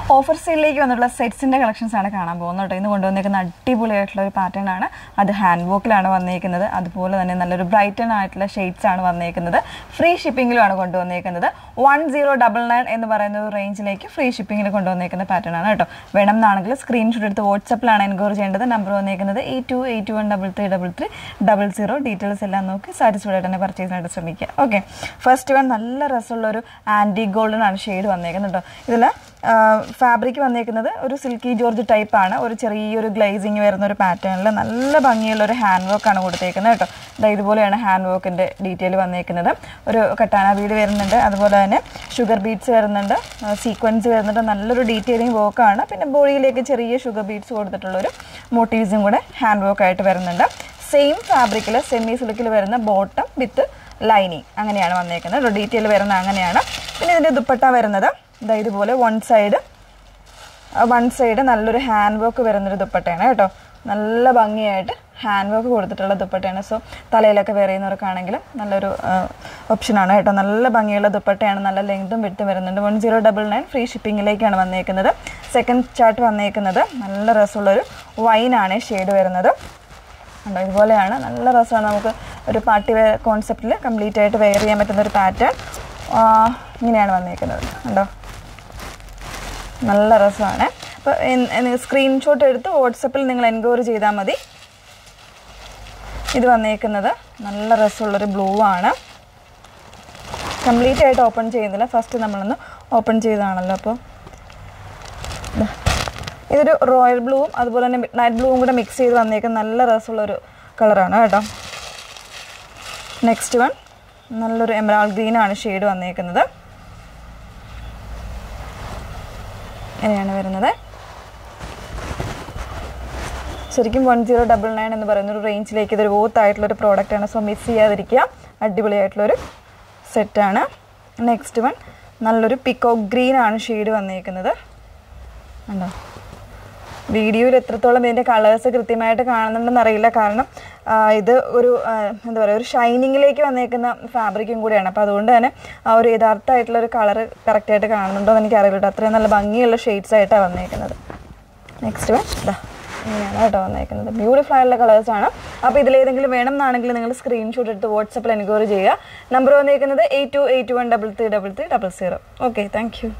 offer സെയിലിലേക്ക് വന്നിട്ടുള്ള സെറ്റ്സിന്റെ collections ആണ് കാണാൻ പോകുന്നത് കേട്ടോ ഇന്ന് കൊണ്ടുവന്നിരിക്കുന്ന അടിപൊളിയായിട്ടുള്ള ഒരു പാറ്റേൺ ആണ് അത് ഹാൻഡ് വർക്കിലാണ് വന്നിരിക്കുന്നത് അതുപോലെ തന്നെ നല്ലൊരു ബ്രൈറ്റൺ ആയിട്ടുള്ള ഷെയ്ഡ്സ് ആണ് വന്നിരിക്കുന്നത് ഫ്രീ ഷിപ്പിംഗിലുമാണ് കൊണ്ടുവന്നിരിക്കുന്നത് വൺ സീറോ ഡബിൾ നയൻ എന്ന് പറയുന്ന ഒരു റേഞ്ചിലേക്ക് ഫ്രീ ഷിപ്പിംഗിൽ കൊണ്ടുവന്നിരിക്കുന്ന പാറ്റേൺ ആണ് കേട്ടോ വേണം എന്നാണെങ്കിൽ സ്ക്രീൻഷോട്ട് എടുത്ത് വാട്സപ്പിലാണ് എൻക്വയറി ചെയ്യേണ്ടത് നമ്പർ വന്നിരിക്കുന്നത് eight two eight one double three double three double zero details എല്ലാം നോക്കി സാറ്റിസ്ഫൈഡ് ആയിട്ട് തന്നെ പർച്ചേസിനായിട്ട് ശ്രമിക്കുക ഓക്കെ ഫസ്റ്റ് വൺ നല്ല രസമുള്ള ഒരു ആൻറ്റി ഗോൾഡൻ ആണ് ഷെയ്ഡ് വന്നേക്കുന്നത് കേട്ടോ ഇതിൽ ഫാബ്രിക് വന്നേക്കുന്നത് ഒരു സിൽക്കി ജോർജ് ടൈപ്പ് ആണ് ഒരു ചെറിയൊരു ഗ്ലേസിങ് വരുന്ന ഒരു പാറ്റേണിൽ നല്ല ഭംഗിയുള്ള ഒരു ഹാൻഡ് വർക്ക് ആണ് കൊടുത്തേക്കുന്നത് കേട്ടോ ദാ ഇതുപോലെയാണ് ഹാൻഡ് വർക്കിൻ്റെ ഡീറ്റെയിൽ വന്നേക്കുന്നത് ഒരു കട്ടാന ബീഡ് വരുന്നുണ്ട് അതുപോലെ തന്നെ ഷുഗർ ബീഡ്സ് വരുന്നുണ്ട് സീക്വൻസ് വരുന്നുണ്ട് നല്ലൊരു ഡീറ്റെയിലിംഗ് വർക്കാണ് പിന്നെ ബോഡിയിലേക്ക് ചെറിയ ഷുഗർ ബീഡ്സ് കൊടുത്തിട്ടുള്ളൊരു മോട്ടീവ്സും കൂടെ ഹാൻഡ് വർക്ക് ആയിട്ട് വരുന്നുണ്ട് സെയിം ഫാബ്രിക്കിൽ സെമി സിൽക്കിൽ വരുന്ന ബോട്ടം വിത്ത് ലൈനിങ് അങ്ങനെയാണ് വന്നേക്കുന്നത് ഡീറ്റെയിൽ വരുന്ന അങ്ങനെയാണ് പിന്നെ ഇതിൻ്റെ ദുപ്പട്ട വരുന്നത് ഇതാ ഇതുപോലെ വൺ സൈഡ് വൺ സൈഡ് നല്ലൊരു ഹാൻഡ് വർക്ക് വരുന്നൊരു ദുപ്പട്ടയാണ് കേട്ടോ നല്ല ഭംഗിയായിട്ട് ഹാൻഡ് വർക്ക് കൊടുത്തിട്ടുള്ള ദുപ്പട്ടയാണ് സോ തലയിലൊക്കെ വെയർ ചെയ്യുന്നവർക്കാണെങ്കിലും നല്ലൊരു ഓപ്ഷനാണ് കേട്ടോ നല്ല ഭംഗിയുള്ള ദുപ്പട്ടയാണ് നല്ല ലെങ്തും വിട്ടും വരുന്നുണ്ട് one zero double nine free ഷിപ്പിങ്ങിലേക്കാണ് വന്നേക്കുന്നത് സെക്കൻഡ് ചാർട്ട് വന്നേക്കുന്നത് നല്ല രസമുള്ളൊരു വൈനാണ് ഷെയ്ഡ് വരുന്നത് ഉണ്ടോ ഇതുപോലെയാണ് നല്ല രസമാണ് നമുക്ക് ഒരു പാർട്ടി വെയർ കോൺസെപ്റ്റിൽ കംപ്ലീറ്റ് ആയിട്ട് വെയർ ചെയ്യാൻ പറ്റുന്ന ഒരു പാറ്റേൺ ഇങ്ങനെയാണ് വന്നേക്കുന്നത് ഉണ്ടോ നല്ല രസമാണ് അപ്പോൾ സ്ക്രീൻഷോട്ട് എടുത്ത് വാട്സപ്പിൽ നിങ്ങൾ എൻക്വയറി ചെയ്താൽ മതി ഇത് വന്നേക്കുന്നത് നല്ല രസമുള്ളൊരു ബ്ലൂ ആണ് കംപ്ലീറ്റ് ആയിട്ട് ഓപ്പൺ ചെയ്യുന്നില്ല ഫസ്റ്റ് നമ്മളൊന്ന് ഓപ്പൺ ചെയ്തതാണല്ലോ അപ്പോൾ ഇതൊരു റോയൽ ബ്ലൂവും അതുപോലെ തന്നെ മിഡ് നൈറ്റ് ബ്ലൂവും കൂടെ മിക്സ് ചെയ്ത് വന്നേക്കുന്ന നല്ല രസമുള്ളൊരു കളറാണ് കേട്ടോ നെക്സ്റ്റ് വൺ നല്ലൊരു എമറാൾ ഗ്രീനാണ് ഷെയ്ഡ് വന്നേക്കുന്നത് ഇങ്ങനെയാണ് വരുന്നത് ശരിക്കും വൺ സീറോ ഡബിൾ നയൻ എന്ന് പറയുന്ന ഒരു റേഞ്ചിലേക്ക് ഇതൊരു വോത്ത് ആയിട്ടുള്ളൊരു പ്രോഡക്റ്റാണ് സോ മിസ് ചെയ്യാതിരിക്കുക അടിപൊളിയായിട്ടുള്ളൊരു സെറ്റാണ് നെക്സ്റ്റ് വൺ നല്ലൊരു പിക്കോ ഗ്രീൻ ആണ് ഷെയ്ഡ് വന്നേക്കുന്നത് ഉണ്ടോ വീഡിയോയിൽ എത്രത്തോളം ഇതിൻ്റെ കളേഴ്സ് കൃത്യമായിട്ട് കാണുന്നുണ്ടെന്ന് അറിയില്ല കാരണം ഇത് ഒരു എന്താ പറയുക ഒരു ഷൈനിങ്ങിലേക്ക് വന്നേക്കുന്ന ഫാബ്രിക്കും കൂടിയാണ് അപ്പോൾ അതുകൊണ്ട് തന്നെ ആ ഒരു യഥാർത്ഥമായിട്ടുള്ള ഒരു കളർ കറക്റ്റായിട്ട് കാണുന്നുണ്ടോ എന്ന് എനിക്ക് അറിയില്ല കേട്ടോ അത്രയും നല്ല ഭംഗിയുള്ള ഷെയ്ഡ്സ് ആയിട്ടാണ് വന്നേക്കുന്നത് നെക്സ്റ്റ് വൺ ഇതാ ഇങ്ങനെയാണ് കേട്ടോ വന്നേക്കുന്നത് ബ്യൂട്ടിഫുൾ ആയിട്ടുള്ള കളേഴ്സാണ് അപ്പോൾ ഇതിലേതെങ്കിലും വേണം എന്നാണെങ്കിൽ നിങ്ങൾ സ്ക്രീൻഷോട്ട് എടുത്ത് വാട്സപ്പിൽ എൻക്വയറി ചെയ്യുക നമ്പർ വന്നേക്കുന്നത് eight two eight one double three double three double zero okay thank U